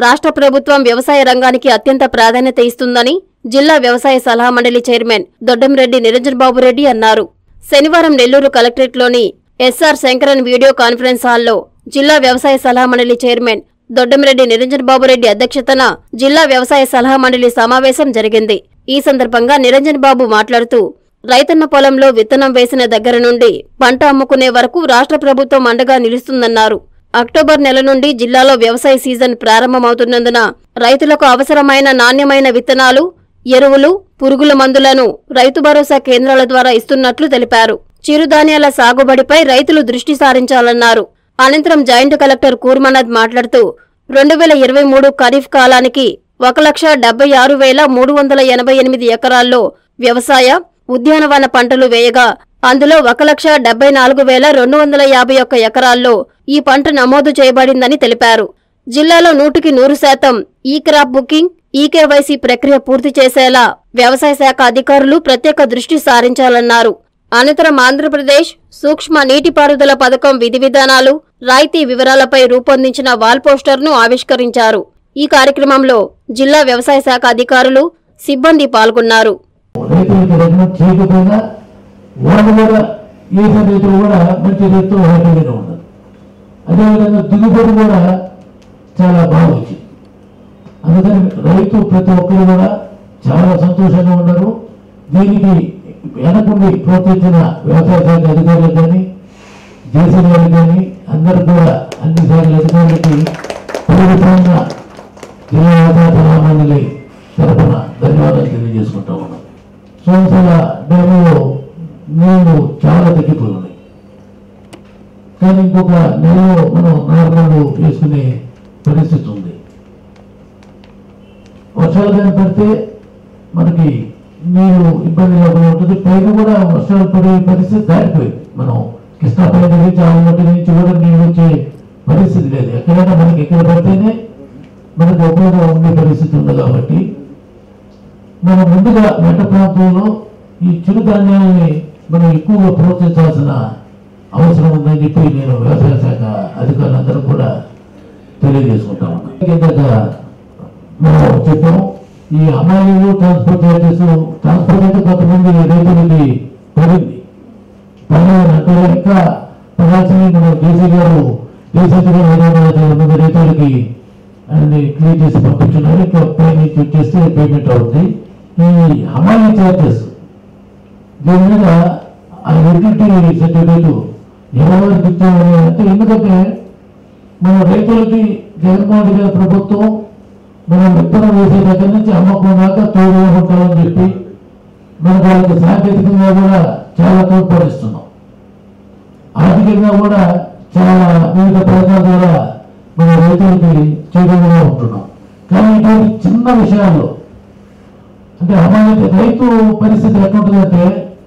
రాష్ట్ర ప్రభుత్వం వ్యవసాయ రంగానికి అత్యంత ప్రాధాన్యత ఇస్తుందని జిల్లా వ్యవసాయ సలహా మండలి చైర్మన్ దొడ్డంరెడ్డి నిరంజన్ బాబు రెడ్డి అన్నారు శనివారం నెల్లూరు కలెక్టరేట్లోని ఎస్ఆర్ శంకరన్ వీడియో కాన్ఫరెన్స్ హాల్లో జిల్లా వ్యవసాయ సలహా మండలి చైర్మన్ దొడ్డంరెడ్డి నిరంజన్ బాబు రెడ్డి అధ్యక్షతన జిల్లా వ్యవసాయ సలహా మండలి సమావేశం జరిగింది ఈ సందర్భంగా నిరంజన్ బాబు మాట్లాడుతూ రైతన్న పొలంలో విత్తనం వేసిన దగ్గర నుండి పంట అమ్ముకునే వరకు రాష్ట్ర ప్రభుత్వం అండగా నిలుస్తుందన్నారు అక్టోబర్ నెల నుండి జిల్లాలో వ్యవసాయ సీజన్ ప్రారంభమవుతున్నందున రైతులకు అవసరమైన నాణ్యమైన విత్తనాలు ఎరువులు పురుగుల మందులను రైతు భరోసా కేంద్రాల ద్వారా ఇస్తున్నట్లు తెలిపారు చిరుధాన్యాల సాగుబడిపై రైతులు దృష్టి సారించాలన్నారు అనంతరం జాయింట్ కలెక్టర్ కూర్మనాథ్ మాట్లాడుతూ రెండు వేల ఇరవై మూడు ఖరీఫ్ కాలానికి ఒక లక్ష డెబ్బై ఆరు వేల మూడు వందల ఎనభై ఎనిమిది ఎకరాల్లో వ్యవసాయ ఉద్యానవన పంటలు వేయగా అందులో ఒక లక్ష డెబ్బై నాలుగు వేల రెండు వందల యాభై ఒక్క ఎకరాల్లో ఈ పంట నమోదు చేయబడిందని తెలిపారు జిల్లాలో నూటికి నూరు శాతం ఈ క్రాప్ బుకింగ్ ఈకేవైసీ ప్రక్రియ పూర్తి చేసేలా వ్యవసాయ శాఖ అధికారులు ప్రత్యేక దృష్టి సారించాలన్నారు అనంతరం ఆంధ్రప్రదేశ్ సూక్ష్మ నీటిపారుదల పథకం విధి విధానాలు రాయితీ వివరాలపై రూపొందించిన వాల్ పోస్టర్ను ఆవిష్కరించారు ఈ కార్యక్రమంలో జిల్లా వ్యవసాయ శాఖ అధికారులు సిబ్బంది పాల్గొన్నారు రైతులకు రెకమెండ్ చేయకపోయినా వాళ్ళు కూడా వేసే రైతులు కూడా మంచి రైతులు హ్యాపీగానే ఉన్నారు అదేవిధంగా దిగుబడి కూడా చాలా బాగా వచ్చింది అందుకని రైతు ప్రతి ఒక్కరు కూడా చాలా సంతోషంగా ఉన్నారు దీనికి వెనకుండి ప్రోత్సహించిన వ్యవసాయ శాఖ అధికారులకు కానీ జేసీ గారికి కానీ అందరికి కూడా అన్ని శాఖల అధికారులకి ప్రభుత్వంగా జిల్లా వ్యవసాయ సలహా మండలి తరఫున ధన్యవాదాలు తెలియజేసుకుంటా ఉన్నాం సోమశల డ్యాములో నీళ్లు చాలా తగ్గిపోయి ఉన్నాయి కానీ ఇంకొక నెలలో మనం నార్మల్ వేసుకునే పరిస్థితి ఉంది వర్షాలు కానీ పడితే మనకి నీరు ఇబ్బంది లేకుండా ఉంటుంది పైన కూడా వర్షాలు పడే పరిస్థితి దాటిపోయింది మనం కృష్ణాపల్లి నుంచి ఆవుమట్టి నుంచి కూడా నీళ్ళు వచ్చే పరిస్థితి లేదు ఎక్కడైనా మనకి ఎక్కడ పడితేనే మనకు ఉపయోగం ఉండే పరిస్థితి ఉంది కాబట్టి మనం ముందుగా మెట్ట ప్రాంతంలో ఈ చిరుధాన్యాలని మనం ఎక్కువగా ప్రోత్సహించాల్సిన అవసరం ఉందని చెప్పి నేను వ్యవసాయ శాఖ అధికారులందరూ కూడా తెలియజేసుకుంటా ఉన్నాను ఇందాక మనం చెప్పాం ఈ అమ్మాయిలు ట్రాన్స్పోర్ట్ చార్జెస్ ట్రాన్స్పోర్ట్ అయితే కొంతమంది రైతులకి పడింది పర్లేదు అంటే ఇంకా పడాల్సింది మన డీసీ గారు డీసీ గారు ఐదు వందల యాభై మంది రైతులకి అన్ని క్లియర్ చేసి పంపించున్నారు ఇంకా పై నుంచి వచ్చేస్తే పేమెంట్ అవుతుంది ఈ హమాలీ చార్జెస్ దీని మీద ఆ యూటిలిటీ సర్టిఫికేట్ ఎవరెవరికి ఇచ్చామని అంటే ఎందుకంటే మన రైతులకి జగన్మోహన్ రెడ్డి గారి ప్రభుత్వం మనం విత్తనం వేసే దగ్గర నుంచి అమ్మకం దాకా తోడుగా ఉంటామని చెప్పి మనకు వాళ్ళకి సాంకేతికంగా కూడా చాలా తోడ్పడిస్తున్నాం ఆర్థికంగా కూడా చాలా వివిధ పథకాల ద్వారా మన రైతులకి చేరువగా ఉంటున్నాం కానీ ఇటువంటి చిన్న విషయాల్లో అంటే అమ్మాయి రైతు పరిస్థితి ఎట్లుంటుందంటే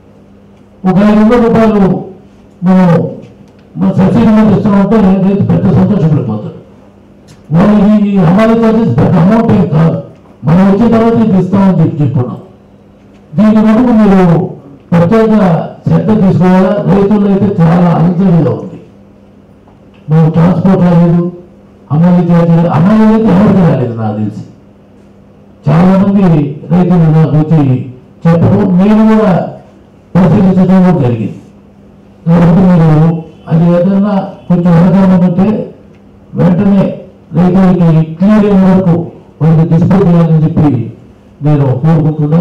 ఒక ఐదు వందల రూపాయలు మనం మన సబ్సిడీ మీద ఇస్తున్నామంటే రైతు పెద్ద సంతోషపడిపోతాడు వాళ్ళకి ఈ అమ్మాయి చార్జెస్ పెద్ద అమౌంట్ ఏం కాదు మనం వచ్చిన తర్వాత ఇది ఇస్తామని చెప్పి చెప్పుకున్నాం దీని మటుకు మీరు ప్రత్యేక శ్రద్ధ తీసుకోవాలా రైతుల్లో అయితే చాలా అలజడిగా ఉంది మేము ట్రాన్స్పోర్ట్ రాలేదు అమ్మాయి చార్జీలు అమ్మాయి అయితే ఎవరికి రాలేదు నాకు తెలిసి చాలా మంది రైతులు నాకు వచ్చి చెప్పడం నేను కూడా పరిశీలించడం కూడా జరిగింది కాబట్టి మీరు అది ఏదన్నా కొంచెం వెనకాలం ఉంటే వెంటనే రైతులకి క్లియర్ అయిన వరకు వాళ్ళకి డిస్ప్యూట్ చేయాలని చెప్పి నేను కోరుకుంటున్నా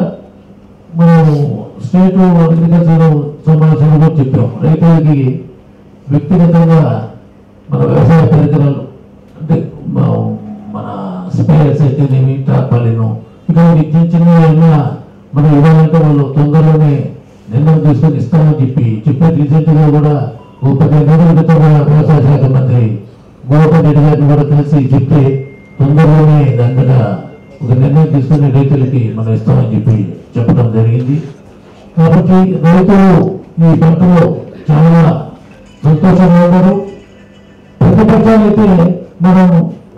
మనం స్టేట్ అగ్రికల్చర్ సమావేశంలో కూడా చెప్పాం రైతులకి వ్యక్తిగతంగా మన వ్యవసాయ పరికరాలు అంటే మ- మన స్పేర్స్ అయితేనేమి టార్పాలిను ఇటువంటి చిన్న చిన్న ఏమైనా మనం ఇవ్వాలంటే వాళ్ళు తొందరలోనే నిర్ణయం తీసుకొని ఇస్తామని చెప్పి చెప్పే రీసెంట్గా కూడా ఓ పదిహేను రోజుల క్రితం కూడా వ్యవసాయ శాఖ మంత్రి గోవర్ధన్ రెడ్డి గారిని కూడా కలిసి చెప్తే తొందరలోనే దాని మీద ఒక నిర్ణయం తీసుకుని రైతులకి మనం ఇస్తామని చెప్పి చెప్పడం జరిగింది కాబట్టి రైతులు ఈ పంటలో చాలా సంతోషంగా ఉన్నారు ప్రతిపక్షాలు అయితే మనం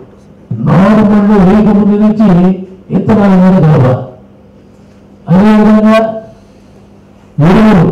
నార్మల్ వేగ ముందు నుంచి ఇత్తనాల మీద కావాలి అదేవిధంగా ఎరువులు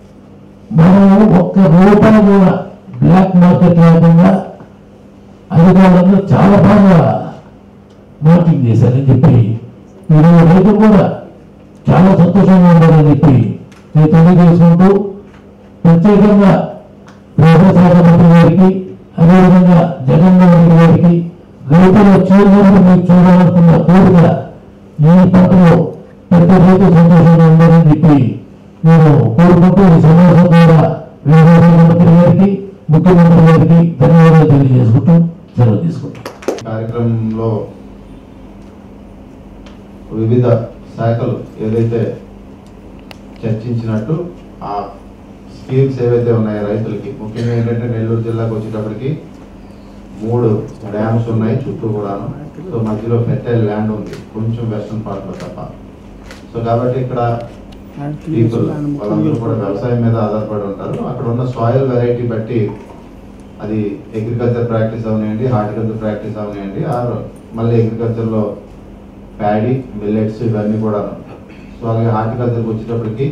మనం ఒక్క రూపాయి కూడా బ్లాక్ మార్కెట్ లేకుండా అధికారులందరూ చాలా బాగా లాంచింగ్ చేశారని చెప్పి ఈరోజు రైతులు కూడా చాలా సంతోషంగా ఉన్నారని చెప్పి నేను తెలియజేసుకుంటూ ప్రత్యేకంగా వ్యవసాయ శాఖ మంత్రి గారికి అదేవిధంగా జగన్మోహన్ రెడ్డి గారికి రైతుల చేరువలు మీరు చూడాలనుకున్న కోరిక ఈ పంటలో ప్రతి రైతు సంతోషంగా ఉండాలని చెప్పి నేను కోరుకుంటూ ఈ సమావేశం ద్వారా వ్యవసాయ శాఖ మంత్రి గారికి ముఖ్యమంత్రి గారికి ధన్యవాదాలు తెలియజేసుకుంటూ సెలవు తీసుకుంటాం కార్యక్రమంలో వివిధ శాఖలు ఏదైతే చర్చించినట్టు ఆ స్కీమ్స్ ఏవైతే ఉన్నాయో రైతులకి ముఖ్యంగా ఏంటంటే నెల్లూరు జిల్లాకు వచ్చేటప్పటికి మూడు డ్యామ్స్ ఉన్నాయి చుట్టూ కూడాను సో మధ్యలో ఫెర్టైల్ ల్యాండ్ ఉంది కొంచెం వెస్టర్న్ పార్ట్లో తప్ప సో కాబట్టి ఇక్కడ పీపుల్ వాళ్ళందరూ కూడా వ్యవసాయం మీద ఆధారపడి ఉంటారు అక్కడ ఉన్న సాయిల్ వెరైటీ బట్టి అది అగ్రికల్చర్ ప్రాక్టీస్ అవనివ్వండి హార్టికల్చర్ ప్రాక్టీస్ అవనివ్వండి ఆర్ మళ్ళీ అగ్రికల్చర్లో ప్యాడీ మిల్లెట్స్ ఇవన్నీ కూడా సో అలాగే హార్టికల్చర్కి వచ్చేటప్పటికి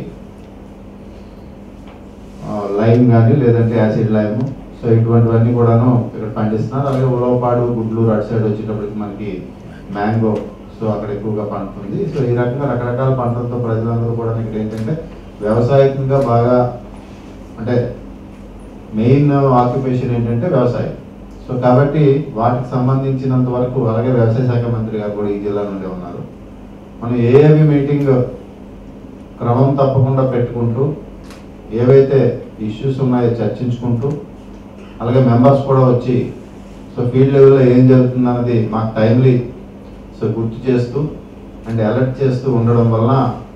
లైమ్ కానీ లేదంటే యాసిడ్ లైమ్ సో ఇటువంటివన్నీ కూడాను ఇక్కడ పండిస్తున్నారు అలాగే ఉలవపాడు గుడ్లూరు అటు సైడ్ వచ్చేటప్పటికి మనకి మ్యాంగో సో అక్కడ ఎక్కువగా పండుతుంది సో ఈ రకంగా రకరకాల పంటలతో ప్రజలందరూ కూడా ఇక్కడ ఏంటంటే వ్యవసాయకంగా బాగా అంటే మెయిన్ ఆక్యుపేషన్ ఏంటంటే వ్యవసాయం సో కాబట్టి వాటికి సంబంధించినంత వరకు అలాగే వ్యవసాయ శాఖ మంత్రి గారు కూడా ఈ జిల్లా నుండి ఉన్నారు మనం ఏఏవి మీటింగ్ క్రమం తప్పకుండా పెట్టుకుంటూ ఏవైతే ఇష్యూస్ ఉన్నాయో చర్చించుకుంటూ అలాగే మెంబర్స్ కూడా వచ్చి సో ఫీల్డ్ లెవెల్లో ఏం జరుగుతుంది అన్నది మాకు టైమ్లీ సో గుర్తు చేస్తూ అండ్ అలర్ట్ చేస్తూ ఉండడం వలన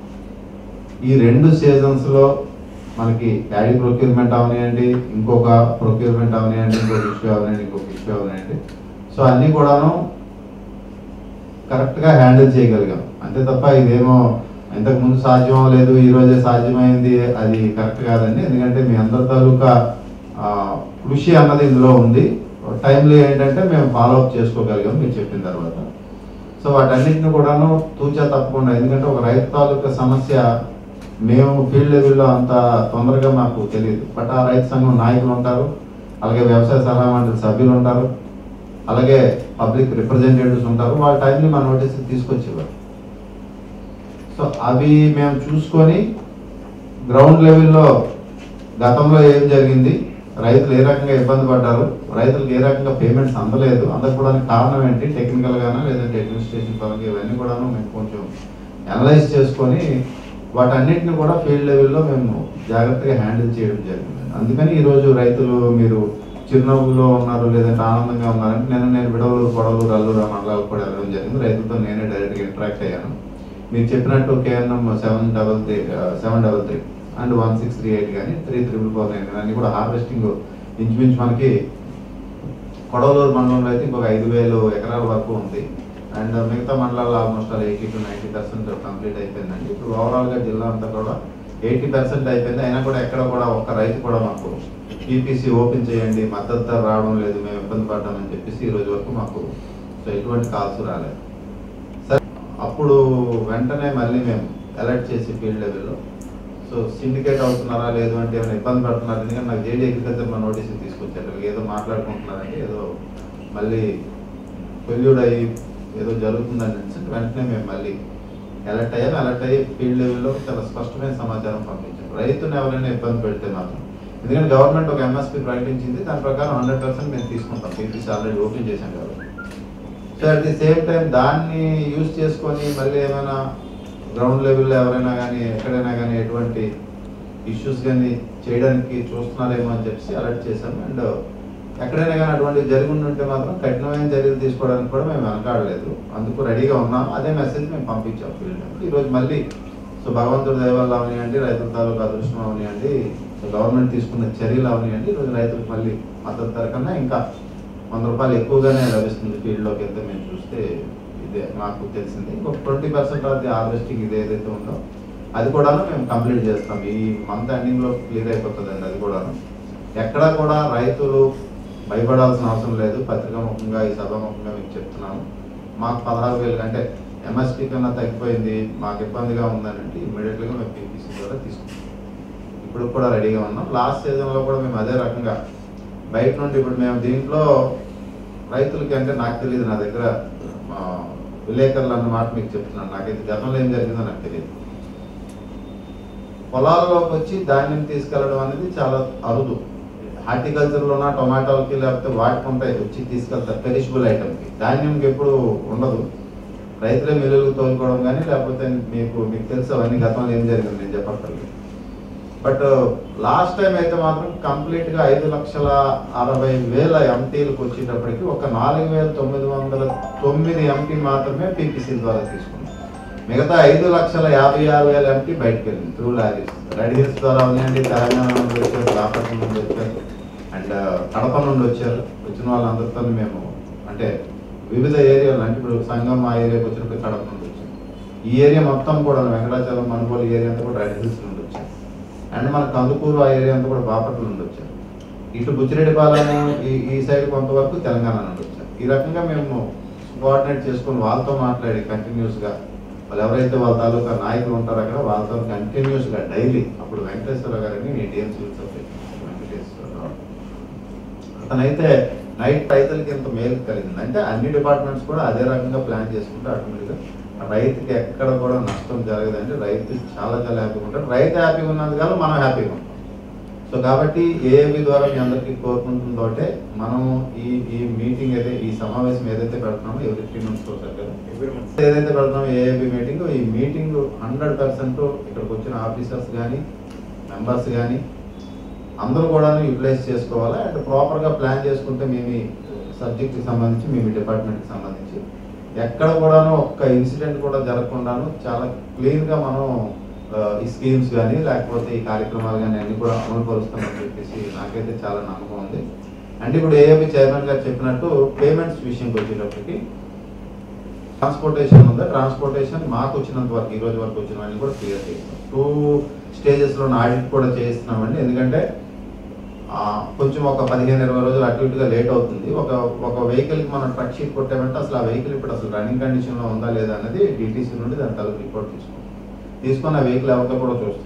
ఈ రెండు సీజన్స్లో మనకి ప్యాడీ ప్రొక్యూర్మెంట్ అవనివ్వండి ఇంకొక ప్రొక్యూర్మెంట్ అవనివ్వండి ఇంకొక ఇష్యూ అవనివ్వండి ఇంకొక ఇష్యూ అవనివ్వండి సో అన్నీ కూడాను కరెక్ట్గా హ్యాండిల్ చేయగలిగాం అంతే తప్ప ఇదేమో ఇంతకు ముందు సాధ్యం లేదు ఈ రోజే సాధ్యమైంది అది కరెక్ట్ కాదండి ఎందుకంటే మీ అందరి తాలూకా ఆ, కృషి అన్నది ఇందులో ఉంది టైంలో ఏంటంటే మేము ఫాలో అప్ చేసుకోగలిగాం మీరు చెప్పిన తర్వాత సో వాటన్నిటిని కూడాను తూచా తప్పకుండా ఎందుకంటే ఒక రైతు తాలూకా సమస్య మేము ఫీల్డ్ లెవెల్లో అంత తొందరగా మాకు తెలియదు బట్ ఆ రైతు సంఘం నాయకులు ఉంటారు అలాగే వ్యవసాయ సలహా మండలి సభ్యులు ఉంటారు అలాగే పబ్లిక్ రిప్రజెంటేటివ్స్ ఉంటారు వాళ్ళ టైంని మా నోటీస్ తీసుకొచ్చేవారు సో అవి మేము చూసుకొని గ్రౌండ్ లెవెల్లో గతంలో ఏం జరిగింది రైతులు ఏ రకంగా ఇబ్బంది పడ్డారు రైతులకు ఏ రకంగా పేమెంట్స్ అందలేదు అందకపోవడానికి కారణం ఏంటి టెక్నికల్ గానా లేదంటే అడ్మినిస్ట్రేషన్ పరంగా ఇవన్నీ కూడాను మేము కొంచెం అనలైజ్ చేసుకొని వాటన్నిటిని కూడా ఫీల్డ్ లెవెల్లో మేము జాగ్రత్తగా హ్యాండిల్ చేయడం జరిగింది అందుకని ఈరోజు రైతులు మీరు చిరునవ్వులో ఉన్నారు లేదంటే ఆనందంగా ఉన్నారంటే నేను నేను విడవలూరు పొడవలూరు అల్లూరు ఆ మండలాలకు కూడా వెళ్ళడం జరిగింది రైతులతో నేనే డైరెక్ట్గా ఇంటరాక్ట్ అయ్యాను మీరు చెప్పినట్టు KNM seven double three seven double three and one six three eight కానీ త్రీ త్రిబుల్ ఫోర్ నైన్ కానీ అన్ని కూడా హార్వెస్టింగ్ ఇంచుమించు మనకి కొడవలూరు మండలంలో అయితే ఇంకొక ఐదు వేలు ఎకరాల వరకు ఉంది అండ్ మిగతా మండలాల్లో almost all eighty to ninety percent complete అయిపోయిందండి ఇప్పుడు ఓవరాల్గా జిల్లా అంతా కూడా ఎయిటీ పర్సెంట్ అయిపోయింది అయినా కూడా ఎక్కడ కూడా ఒక్క రైతు కూడా మాకు టీపీసీ ఓపెన్ చేయండి మద్దతు ధర రావడం లేదు మేము ఇబ్బంది పడ్డామని చెప్పేసి ఈ రోజు వరకు మాకు సో ఎటువంటి కాల్స్ రాలేదు సరే అప్పుడు వెంటనే మళ్ళీ మేము అలర్ట్ చేసి ఫీల్డ్ లెవెల్లో సో సిండికేట్ అవుతున్నారా లేదు అంటే ఏమైనా ఇబ్బంది పడుతున్నారు ఎందుకంటే నాకు జేడీ అగ్రికల్చర్ మా నోటీసులు తీసుకొచ్చారు ఏదో మాట్లాడుకుంటున్నారంటే ఏదో మళ్ళీ పొల్యూడ్ అయ్యి ఏదో జరుగుతుందని తెలిసి వెంటనే మేము మళ్ళీ అలర్ట్ అయ్యాం అలర్ట్ అయ్యి ఫీల్డ్ లెవెల్లో చాలా స్పష్టమైన సమాచారం పంపించాం రైతుని ఎవరైనా ఇబ్బంది పెడితే మాత్రం ఎందుకంటే గవర్నమెంట్ ఒక ఎంఎస్పీ ప్రకటించింది దాని ప్రకారం హండ్రెడ్ పర్సెంట్ మేము తీసుకుంటాం పీపీసీ ఆల్రెడీ ఓపెన్ చేశాం కాబట్టి so at the same time దాన్ని యూజ్ చేసుకొని మళ్ళీ ఏమైనా గ్రౌండ్ లెవెల్లో ఎవరైనా కానీ ఎక్కడైనా కానీ ఎటువంటి ఇష్యూస్ కానీ చేయడానికి చూస్తున్నారేమో అని చెప్పి అలర్ట్ చేశాం అండ్ ఎక్కడైనా కానీ అటువంటి జరిగి ఉంటే మాత్రం కఠినమైన చర్యలు తీసుకోవడానికి కూడా మేము వెనకాడలేదు అందుకు రెడీగా ఉన్నాం అదే మెసేజ్ మేము పంపించాం ఫీల్డ్ ఈరోజు మళ్ళీ సో భగవంతుడి దయవల్ల అవనివ్వండి రైతుల తాలూకు అదృష్టం అవనివ్వండి సో గవర్నమెంట్ తీసుకున్న చర్యలు అవనివ్వండి ఈరోజు రైతులకు మళ్ళీ మద్దతు ధర కన్నా ఇంకా వంద రూపాయలు ఎక్కువగానే లభిస్తుంది ఫీల్డ్లోకి వెళ్తే మేము చూస్తే ఇదే మాకు తెలిసింది ఇంకొక twenty percent of the harvesting ఇది ఏదైతే ఉందో అది కూడా మేము కంప్లీట్ చేస్తాం ఈ మంత్ ఎండింగ్లో క్లియర్ అయిపోతుందండి అది కూడాను ఎక్కడ కూడా రైతులు భయపడాల్సిన అవసరం లేదు పత్రికాముఖంగా ఈ సభాముఖంగా మీకు చెప్తున్నాము మాకు పదహారు వేలు అంటే ఎంఎస్పీ కన్నా తగ్గిపోయింది మాకు ఇబ్బందిగా ఉందని అంటే ఇమ్మీడియట్గా మేము పీపీసీ ద్వారా తీసుకుంటాం ఇప్పుడు కూడా రెడీగా ఉన్నాం లాస్ట్ సీజన్లో కూడా మేము అదే రకంగా బయట నుండి ఇప్పుడు మేము దీంట్లో రైతులకి అంటే నాకు తెలియదు నా దగ్గర విలేకరులు అన్న మాట మీకు చెప్తున్నాను నాకైతే గతంలో ఏం జరిగిందో నాకు తెలియదు పొలాల్లోకి వచ్చి ధాన్యం తీసుకెళ్ళడం అనేది చాలా అరుదు హార్టికల్చర్లోన టొమాటోలకి లేకపోతే వాటికి ఉంటాయి వచ్చి తీసుకెళ్తారు పెరిషబుల్ ఐటమ్కి ధాన్యంకి ఎప్పుడు ఉండదు రైతులే మిల్లులకు తోలుకోవడం కానీ లేకపోతే మీకు మీకు తెలుసు అవన్నీ గతంలో ఏం జరిగింది నేను చెప్పక్కర్లేదు బట్ లాస్ట్ టైం అయితే మాత్రం కంప్లీట్ గా ఐదు లక్షల అరవై వేల ఎంటీలకు వచ్చేటప్పటికి ఒక నాలుగు వేల తొమ్మిది వందల తొమ్మిది ఎంటీ మాత్రమే పీపీసీ ద్వారా తీసుకున్నాం మిగతా ఐదు లక్షల యాభై ఆరు వేల ఎంటీ బయటకు వెళ్ళింది త్రూ లారీస్ రెడ్ హిల్స్ ద్వారా ఉన్నాయండి తెలంగాణ నుండి వచ్చారు బాపట్ల నుండి వచ్చారు అండ్ కడప నుండి వచ్చారు వచ్చిన వాళ్ళందరితో మేము అంటే వివిధ ఏరియాలు అంటే ఇప్పుడు సంగం ఆ ఏరియాకి వచ్చినప్పుడు కడప నుండి వచ్చారు ఈ ఏరియా మొత్తం కూడా వెంకటాచలం మనుగోలు ఏరియా అంతా కూడా రెడ్ హిల్స్ నుండి వచ్చారు అండ్ మన కందుకూరు ఆ ఏరియా అంతా కూడా బాపట్ల నుండి వచ్చారు ఇటు బుచ్చిరెడ్డిపాలెం ఈ ఈ సైడ్ కొంతవరకు తెలంగాణ నుండి వచ్చారు ఈ రకంగా మేము కోఆర్డినేట్ చేసుకొని వాళ్ళతో మాట్లాడి కంటిన్యూస్గా వాళ్ళు ఎవరైతే వాళ్ళ తాలూకా నాయకులు ఉంటారో అక్కడ వాళ్ళతో కంటిన్యూస్గా డైలీ అప్పుడు వెంకటేశ్వర గారిని డిఎం సివిల్ సప్లై వెంకటేశ్వరరావు అతనైతే నైట్ రైతులకి ఎంత మేలు కలిగింది అంటే అన్ని డిపార్ట్మెంట్స్ కూడా అదే రకంగా ప్లాన్ చేసుకుంటే ఆటోమేటిక్గా రైతుకి ఎక్కడ కూడా నష్టం జరగదండి రైతు చాలా చాలా హ్యాపీగా ఉంటాడు రైతు హ్యాపీగా ఉన్నది కాదు మనం హ్యాపీగా ఉంటాం సో కాబట్టి ఏఏబి ద్వారా మీ అందరికీ కోరుకుంటుందోటే మనం ఈ ఈ మీటింగ్ ఏదైతే ఈ సమావేశం ఏదైతే పెడుతున్నామో ఎవరి త్రీ మంత్స్ వస్తారు కదా ఏదైతే పెడుతున్నామో ఏఏబి మీటింగ్ ఈ మీటింగ్ హండ్రెడ్ పర్సెంట్ ఇక్కడికి వచ్చిన ఆఫీసర్స్ కానీ మెంబర్స్ కానీ అందరూ కూడా యూటిలైజ్ చేసుకోవాలి అండ్ ప్రాపర్గా ప్లాన్ చేసుకుంటే మేము సబ్జెక్ట్కి సంబంధించి మేము డిపార్ట్మెంట్కి సంబంధించి ఎక్కడ కూడాను ఒక్క ఇన్సిడెంట్ కూడా జరగకుండాను చాలా క్లీన్గా మనం ఆ, ఈ స్కీమ్స్ కానీ లేకపోతే ఈ కార్యక్రమాలు కానీ అన్ని కూడా అమలు పరుస్తామని చెప్పేసి నాకైతే చాలా నమ్మకం ఉంది అంటే ఇప్పుడు ఏఏబి చైర్మన్ గారు చెప్పినట్టు పేమెంట్స్ విషయంకి వచ్చేటప్పటికి ట్రాన్స్పోర్టేషన్ ఉందా ట్రాన్స్పోర్టేషన్ మాకు వచ్చినంత వరకు ఈ రోజు వరకు వచ్చినవన్నీ కూడా క్లియర్ చేస్తాం టూ స్టేజెస్లో ఆడిట్ కూడా చేస్తున్నామండి ఎందుకంటే ఆ, కొంచెం ఒక పదిహేను ఇరవై రోజులు అటు ఇటుగా లేట్ అవుతుంది ఒక ఒక వెహికల్కి మనం ట్రక్ షీట్ కొట్టామంటే అసలు ఆ వెహికల్ ఇప్పుడు అసలు రన్నింగ్ కండిషన్లో ఉందా లేదా అనేది డిటీసీ నుండి దాని తలకు రిపోర్ట్ తీసుకుంటాం తీసుకుని ఆ వెహికల్ ఎవరితో కూడా చూస్తాం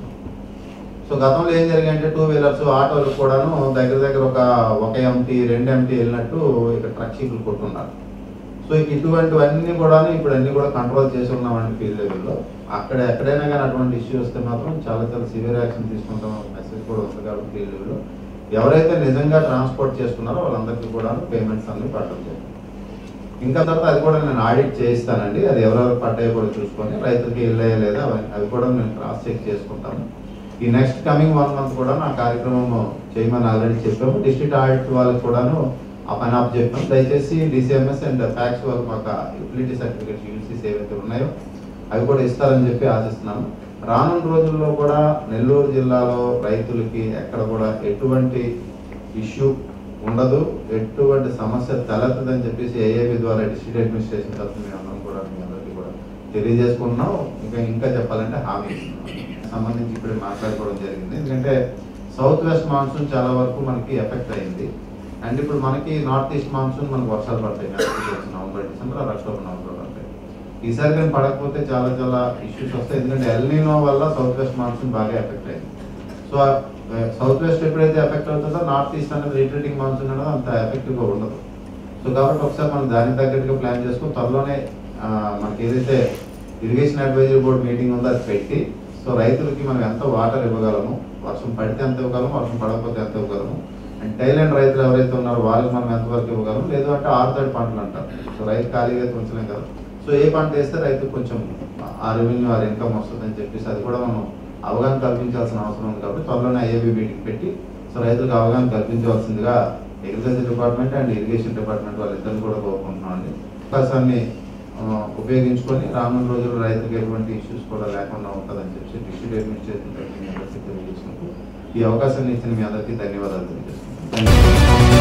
సో గతంలో ఏం జరిగాయంటే టూ వీలర్స్ ఆటోలు కూడాను దగ్గర దగ్గర ఒక ఒక ఎంటీ రెండు ఎంటీ వెళ్ళినట్టు ఇక్కడ ట్రక్ షీట్లు కొట్టున్నారు సో ఇటువంటివన్నీ కూడా ఇప్పుడు అన్ని కూడా కంట్రోల్ చేసి ఉన్నామండి ఫీల్డ్ లెవెల్లో అక్కడ ఎక్కడైనా కానీ అటువంటి ఇష్యూ వస్తే మాత్రం చాలా చాలా సివియర్ యాక్షన్ తీసుకుంటాం మెసేజ్ కూడా వస్తుంది కాబట్టి ఫీల్డ్ లెవెల్లో ఎవరైతే నిజంగా ట్రాన్స్పోర్ట్ చేసుకున్నారో వాళ్ళందరికీ కూడా పేమెంట్స్ అన్ని పట్టడం జరిగింది ఇంకా తర్వాత అది కూడా నేను ఆడిట్ చేయిస్తానండి అది ఎవరెవరు పడ్డాయో కూడా చూసుకొని రైతులకి వెళ్ళాయా లేదా అవి- అవి కూడా నేను క్రాస్ చెక్ చేసుకుంటాను ఈ నెక్స్ట్ కమింగ్ వన్ మంత్ కూడా నా కార్యక్రమం చేయమని ఆల్రెడీ చెప్పాము డిస్ట్రిక్ట్ ఆడిట్ వాళ్ళకి కూడాను ఆ పని ఆప్ చెప్పాం దయచేసి డిసిఎంఎస్ అండ్ ఫ్యాక్స్ వాళ్ళకి మాకు యూటిలిటీ సర్టిఫికేట్స్ యూసీస్ ఏవైతే ఉన్నాయో అవి కూడా ఇస్తారని చెప్పి ఆశిస్తున్నాను రానున్న రోజుల్లో కూడా నెల్లూరు జిల్లాలో రైతులకి ఎక్కడ కూడా ఎటువంటి ఇష్యూ ఉండదు ఎటువంటి సమస్య తలెత్తదని చెప్పేసి ఏఏబి ద్వారా డిస్ట్రిక్ట్ అడ్మినిస్ట్రేషన్ తరఫున మేము అందరం కూడా మీ అందరికీ కూడా తెలియజేసుకుంటున్నాం ఇంకా ఇంకా చెప్పాలంటే హామీ ఇస్తున్నాం సంబంధించి ఇప్పుడే మాట్లాడుకోవడం జరిగింది ఎందుకంటే సౌత్ వెస్ట్ మాన్సూన్ చాలా వరకు మనకి ఎఫెక్ట్ అయింది అండ్ ఇప్పుడు మనకి నార్త్ ఈస్ట్ మాన్సూన్ మనకు వర్షాలు పడతాయి మీ అందరికీ తెలుసు November December or October November పడతాయి ఈసారి కానీ పడకపోతే చాలా చాలా ఇష్యూస్ వస్తాయి ఎందుకంటే ఎల్నీనో వల్ల సౌత్ వెస్ట్ మాన్సూన్ బాగా ఎఫెక్ట్ అయింది సో సౌత్ వెస్ట్ ఎప్పుడైతే ఎఫెక్ట్ అవుతుందో నార్త్ ఈస్ట్ అనేది రిట్రీటింగ్ మాన్సూన్ అనేది అంత ఎఫెక్టివ్గా ఉండదు సో కాబట్టి ఒకసారి మనం దానికి తగ్గట్టుగా ప్లాన్ చేసుకుని త్వరలోనే ఆ, మనకి ఏదైతే ఇరిగేషన్ అడ్వైజరీ బోర్డ్ మీటింగ్ ఉందో అది పెట్టి సో రైతులకి మనం ఎంత వాటర్ ఇవ్వగలము వర్షం పడితే ఎంత ఇవ్వగలము వర్షం పడకపోతే ఎంత ఇవ్వగలము అండ్ టైలెండ్ రైతులు ఎవరైతే ఉన్నారో వాళ్ళకి మనం ఎంతవరకు ఇవ్వగలం లేదు అంటే ఆరుతడి పంటలు అంటారు సో రైతు ఖాళీగా అయితే ఉంచలేం కదా సో ఏ పంట వేస్తే రైతు కొంచెం ఆ రెవెన్యూ ఆ ఇన్కమ్ వస్తుందని చెప్పేసి అది కూడా మనం అవగాహన కల్పించాల్సిన అవసరం ఉంది కాబట్టి త్వరలోనే ఐఏబీ మీటింగ్ పెట్టి సో రైతులకు అవగాహన కల్పించవలసిందిగా agriculture department and irrigation department వాళ్ళిద్దరు కూడా కోరుకుంటున్నాం అండి అవకాశాన్ని ఆ, ఉపయోగించుకొని రానున్న రోజుల్లో రైతులకు ఎటువంటి ఇష్యూస్ కూడా లేకుండా ఉంటుందని చెప్పి డిస్ట్రిక్ట్ అడ్మినిస్ట్రేషన్ తరఫున మీ అందరికీ తెలియజేసినప్పుడు ఈ అవకాశాన్ని ఇచ్చిన మీ అందరికీ ధన్యవాదాలు తెలియజేస్తున్నాను Thank you.